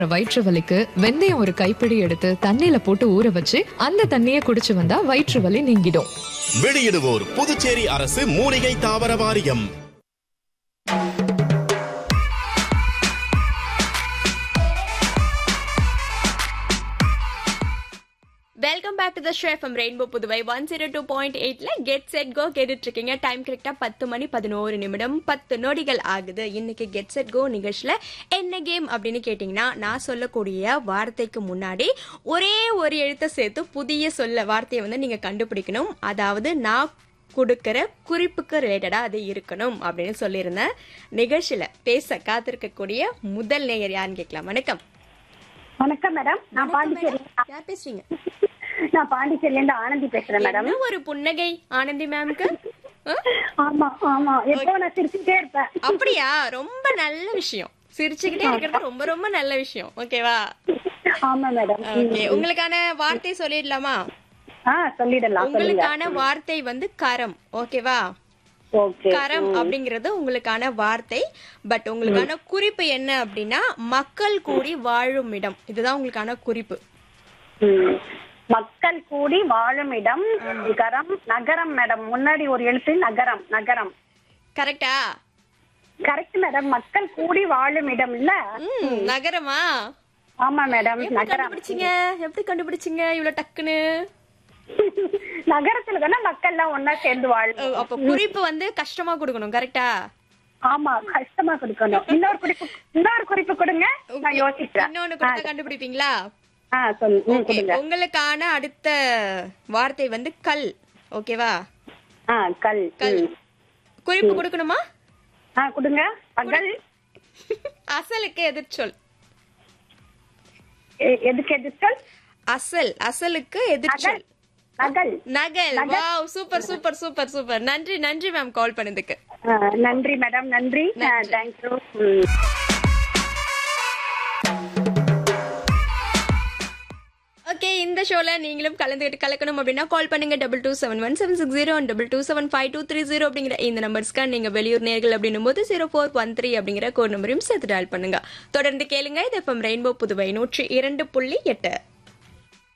வயிற்று வலிக்கு வெந்தயம் ஒரு கைப்பிடி எடுத்து தண்ணியில போட்டு ஊற வச்சு அந்த தண்ணியை குடிச்சு வந்தா வயிற்று வலி நீங்கிடும் வெளியிடுவோர் புதுச்சேரி அரசு மூலிகை தாவர வாரியம் welcome back to the show FM rainbow Puduvai one zero two point எயிட்ல கெட் செட் கோ கேட்டுட்டு இருக்கீங்க டைம் கரெக்டா பத்து மணி பதினோரு நிமிடம் பத்து நொடிகள் ஆகுது இன்னைக்கு கெட் செட் கோ நிகழ்ச்சியில என்ன கேம் அப்படின்னு கேட்டீங்கன்னா நான் சொல்லக்கூடிய வார்த்தைக்கு முன்னாடி ஒரே ஒரு எழுத்தை சேர்த்து புதிய சொல்ல வார்த்தையை வந்து நீங்க கண்டுபிடிக்கணும் அதாவது நான் கொடுக்கிற குறிப்புக்கு ரிலேட்டடா அது இருக்கணும் அப்படின்னு சொல்லியிருந்தேன் நிகழ்ச்சியில பேச காத்திருக்கக்கூடிய முதல் நேயர் யாருன்னு கேட்கலாம் வணக்கம் வணக்கம் மேடம் நான் பாண்டிச்சேரி யார் பேசுறீங்க நான் பாண்டிச்சேரில இருந்து ஆனந்தி பேசுறேன் மேடம் என்ன ஒரு புன்னகை ஆனந்தி மேம்க்கு ஆ? ஆமா ஆமா எப்போ நான் சிரிச்சுட்டே இருப்பேன் அப்படியா ரொம்ப நல்ல விஷயம் சிரிச்சுக்கிட்டே இருக்கிறது ரொம்ப ரொம்ப நல்ல விஷயம் ஓகேவா ஆமா மேடம் ஓகே உங்களுக்கான வார்த்தை சொல்லிடலாமா ஆ சொல்லிடலாம் சொல்லுங்க உங்களுக்கான வார்த்தை வந்து கரம் ஓகேவா ஓகே கரம் அப்படிங்கிறது உங்களுக்கான வார்த்தை பட் உங்களுக்கான குறிப்பு என்ன அப்படின்னா மக்கள் கூடி வாழும் இடம் இதுதான் உங்களுக்கான குறிப்பு ம். மக்கள் கூடி வாழும் இடம் கரம் நகரம் மேடம் முன்னாடி ஒரு எழுத்து நகரம் நகரம் கரெக்டா கரெக்ட் மேடம் மக்கள் கூடி வாழும் இடம் இல்ல ம் நகரமா ஆமா மேடம் எப்படி நகரம் கண்டுபிடிச்சீங்க எப்படி கண்டுபிடிச்சீங்க இவ்வளவு டக்குன்னு நகரத்துல தானே மக்கள் எல்லாம் ஒன்னா சேர்ந்து ஓ, வாழும் அப்ப குறிப்பு வந்து கஷ்டமா கொடுக்கணும் கரெக்டா ஆமா கஷ்டமா கொடுக்கணும் இன்னொரு குறிப்பு இன்னொரு குறிப்பு கொடுங்க நான் யோசிக்கிறேன் இன்னொன்னு கொடுத்தா கண்டுபிடிப்பீங்களா ஆ சொல்லு ம், ஓகே கொடுங்க உங்களுக்கான அடுத்த வார்த்தை வந்து கல் ஓகேவா ஆ கல் கல் ம். குறிப்பு கொடுக்கணுமா ஆ கொடுங்க பகல் அசலுக்கு எதிர்ச்சொல் எ- எதுக்கு எது சொல் அசல் அசலுக்கு எதிர்ச்சொல் நகல் நகல் wow super super super super நன்றி நன்றி மேம் கால் பண்ணதுக்கு ஆ, நன்றி மேடம் நன்றி தேங்க்யூ ஓகே இந்த ஷோல நீங்களும் கலந்துக்கிட்டு கலக்கணும் அப்படின்னா கால் பண்ணுங்க double two seven one seven six zero double two seven five two three zero அப்படிங்கிற இந்த நம்பர்ஸ்க்கு நீங்க வெளியூர் நேர்கள் அப்படின்னும் போது ஜீரோ ஃபோர் ஒன் த்ரீ அப்படிங்கிற கோட் நம்பரையும் சேர்த்து டயல் பண்ணுங்க தொடர்ந்து கேளுங்க இது எஃப்எம் ரெயின்போ புதுவை நூற்றி இரண்டு புள்ளி எட்டு